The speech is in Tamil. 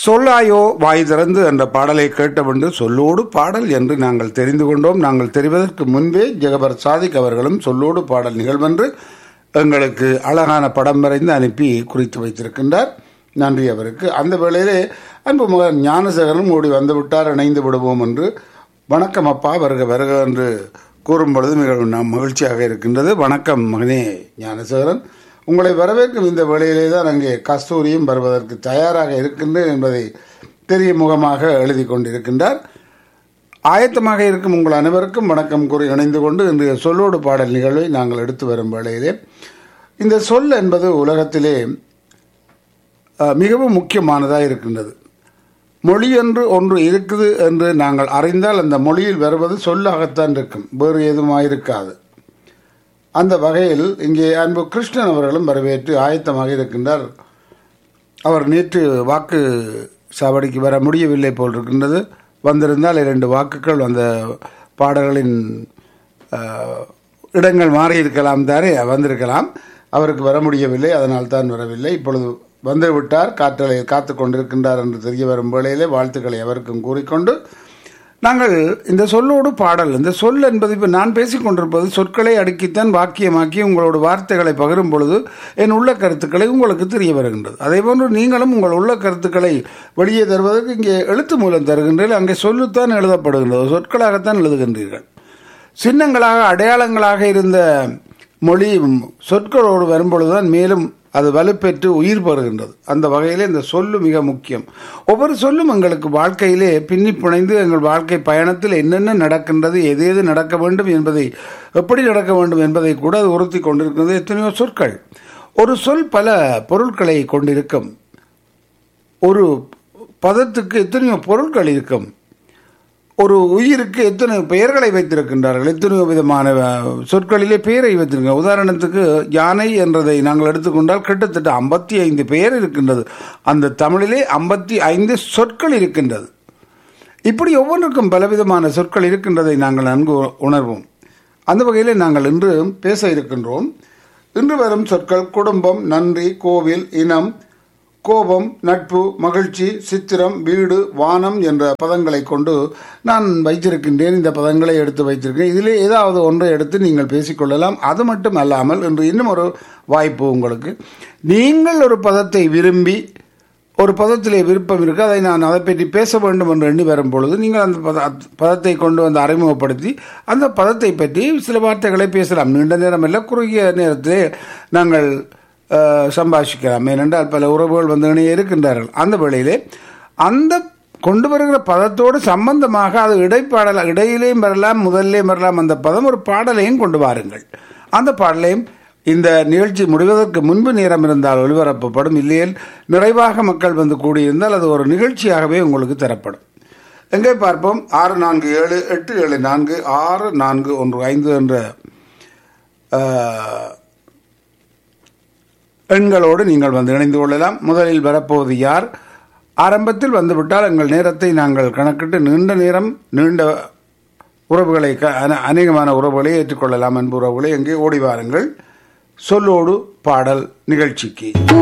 சொல்லாயோ வாய் திறந்து என்ற பாடலை கேட்டவென்று சொல்லோடு பாடல் என்று நாங்கள் தெரிந்து கொண்டோம் நாங்கள் தெரிவதற்கு முன்பே ஜெகபர் சாதிக் அவர்களும் சொல்லோடு பாடல் நிகழ்வென்று எங்களுக்கு அழகான படம் வரைந்து அனுப்பி குறித்து வைத்திருக்கின்றார் நன்றி அவருக்கு அந்த வேளையிலே அன்பு மகன் ஞானசேகரனும் ஓடி வந்து விட்டார் இணைந்து விடுவோம் என்று வணக்கம் அப்பா வருக வருக என்று கூறும் பொழுது மிக நம் மகிழ்ச்சியாக இருக்கின்றது வணக்கம் மகனே ஞானசேகரன் உங்களை வரவேற்கும் இந்த வேளையிலே தான் அங்கே கஸ்தூரியும் வருவதற்கு தயாராக இருக்கின்றேன் என்பதை தெரிய முகமாக எழுதி கொண்டிருக்கின்றார் ஆயத்தமாக இருக்கும் உங்கள் அனைவருக்கும் வணக்கம் கூறி இணைந்து கொண்டு இன்றைய சொல்லோடு பாடல் நிகழ்வை நாங்கள் எடுத்து வரும் வேளையிலே இந்த சொல் என்பது உலகத்திலே அஹ், மிகவும் முக்கியமானதாக இருக்கின்றது மொழி என்று ஒன்று இருக்குது என்று நாங்கள் அறிந்தால் அந்த மொழியில் வருவது சொல்லாகத்தான் இருக்கும் வேறு எதுவுமாக இருக்காது அந்த வகையில் இங்கே அன்பு கிருஷ்ணன் அவர்களும் வரவேற்று ஆயத்தமாக இருக்கின்றார் அவர் நேற்று வாக்கு சாவடிக்கு வர முடியவில்லை போல் இருக்கின்றது வந்திருந்தால் இரண்டு வாக்குகள் அந்த பாடல்களின் அஹ், இடங்கள் மாறி இருக்கலாம் தானே வந்திருக்கலாம் அவருக்கு வர முடியவில்லை அதனால் தான் வரவில்லை இப்பொழுது வந்து விட்டார் காற்றலை காத்து கொண்டிருக்கின்றார் என்று தெரிய வரும் வேளையிலே வாழ்த்துக்களை அவருக்கும் கூறிக்கொண்டு நாங்கள் இந்த சொல்லோடு பாடல் இந்த சொல் என்பது இப்போ நான் பேசிக் கொண்டிருப்பது சொற்களை அடுக்கித்தான் வாக்கியமாக்கி உங்களோட வார்த்தைகளை பகிரும் பொழுது என் உள்ள கருத்துக்களை உங்களுக்கு தெரிய வருகின்றது அதே போன்று நீங்களும் உங்கள் உள்ள கருத்துக்களை வெளியே தருவதற்கு இங்கே எழுத்து மூலம் தருகின்றீர்கள் அங்கே சொல்லுத்தான் எழுதப்படுகின்றது சொற்களாகத்தான் எழுதுகின்றீர்கள் சின்னங்களாக அடையாளங்களாக இருந்த மொழி சொற்களோடு வரும்பொழுதுதான் மேலும் அது வலுப்பெற்று உயிர் பெறுகின்றது அந்த வகையிலே இந்த சொல்லு மிக முக்கியம் ஒவ்வொரு சொல்லும் எங்களுக்கு வாழ்க்கையிலே பின்னி பிணைந்து எங்கள் வாழ்க்கை பயணத்தில் என்னென்ன நடக்கின்றது எது எது நடக்க வேண்டும் என்பதை எப்படி நடக்க வேண்டும் என்பதை கூட அது உறுத்தி கொண்டிருக்கிறது எத்தனையோ சொற்கள் ஒரு சொல் பல பொருட்களை கொண்டிருக்கும் ஒரு பதத்துக்கு எத்தனையோ பொருட்கள் இருக்கும் ஒரு உயிருக்கு எத்தனை பெயர்களை வைத்திருக்கின்றார்கள் எத்தனையோ விதமான அஹ், சொற்களிலே பெயரை வைத்திருக்க உதாரணத்துக்கு யானை என்றதை நாங்கள் எடுத்துக்கொண்டால் கிட்டத்தட்ட ஐம்பத்தி ஐந்து பெயர் இருக்கின்றது அந்த தமிழிலே ஐம்பத்தி ஐந்து சொற்கள் இருக்கின்றது இப்படி ஒவ்வொன்றுக்கும் பலவிதமான சொற்கள் இருக்கின்றதை நாங்கள் நன்கு உணர்வோம் அந்த வகையில் நாங்கள் இன்று பேச இருக்கின்றோம் இன்று வரும் சொற்கள் குடும்பம் நன்றி கோவில் இனம் கோபம் நட்பு மகிழ்ச்சி சித்திரம் வீடு வானம் என்ற பதங்களை கொண்டு நான் வைத்திருக்கின்றேன் இந்த பதங்களை எடுத்து வைத்திருக்கேன் இதிலே ஏதாவது ஒன்றை எடுத்து நீங்கள் பேசிக்கொள்ளலாம் அது மட்டும் அல்லாமல் இன்று இன்னும் ஒரு வாய்ப்பு உங்களுக்கு நீங்கள் ஒரு பதத்தை விரும்பி ஒரு பதத்திலே விருப்பம் இருக்கு அதை நான் அதை பற்றி பேச வேண்டும் என்று எண்ணி வரும் பொழுது நீங்கள் அந்த பத பதத்தை கொண்டு வந்து அறிமுகப்படுத்தி அந்த பதத்தை பற்றி சில வார்த்தைகளை பேசலாம் நீண்ட நேரம் அல்ல குறுகிய நேரத்திலே நாங்கள் அஹ், சம்பாஷிக்கலாம் ஏனென்றால் பல உறவுகள் வந்து இணைய இருக்கின்றார்கள் அந்த வேளையிலே அந்த கொண்டு வருகிற பதத்தோடு சம்பந்தமாக அது இடைப்பாடல் இடையிலேயும் வரலாம் முதல்லையும் வரலாம் அந்த பதம் ஒரு பாடலையும் கொண்டு வாருங்கள் அந்த பாடலையும் இந்த நிகழ்ச்சி முடிவதற்கு முன்பு நேரம் இருந்தால் ஒளிபரப்பப்படும் இல்லையேல் நிறைவாக மக்கள் வந்து கூடியிருந்தால் அது ஒரு நிகழ்ச்சியாகவே உங்களுக்கு தரப்படும் எங்கே பார்ப்போம் ஆறு நான்கு ஏழு எட்டு ஏழு நான்கு ஆறு நான்கு ஒன்று ஐந்து என்ற ஆஹ், எண்களோடு நீங்கள் வந்து இணைந்து கொள்ளலாம் முதலில் வரப்போவது யார் ஆரம்பத்தில் வந்துவிட்டால் எங்கள் நேரத்தை நாங்கள் கணக்கிட்டு நீண்ட நேரம் நீண்ட உறவுகளை க- அன- அநேகமான உறவுகளை ஏற்றுக்கொள்ளலாம் அன்பு உறவுகளை எங்கே ஓடி வாருங்கள் சொல்லோடு பாடல் நிகழ்ச்சிக்கு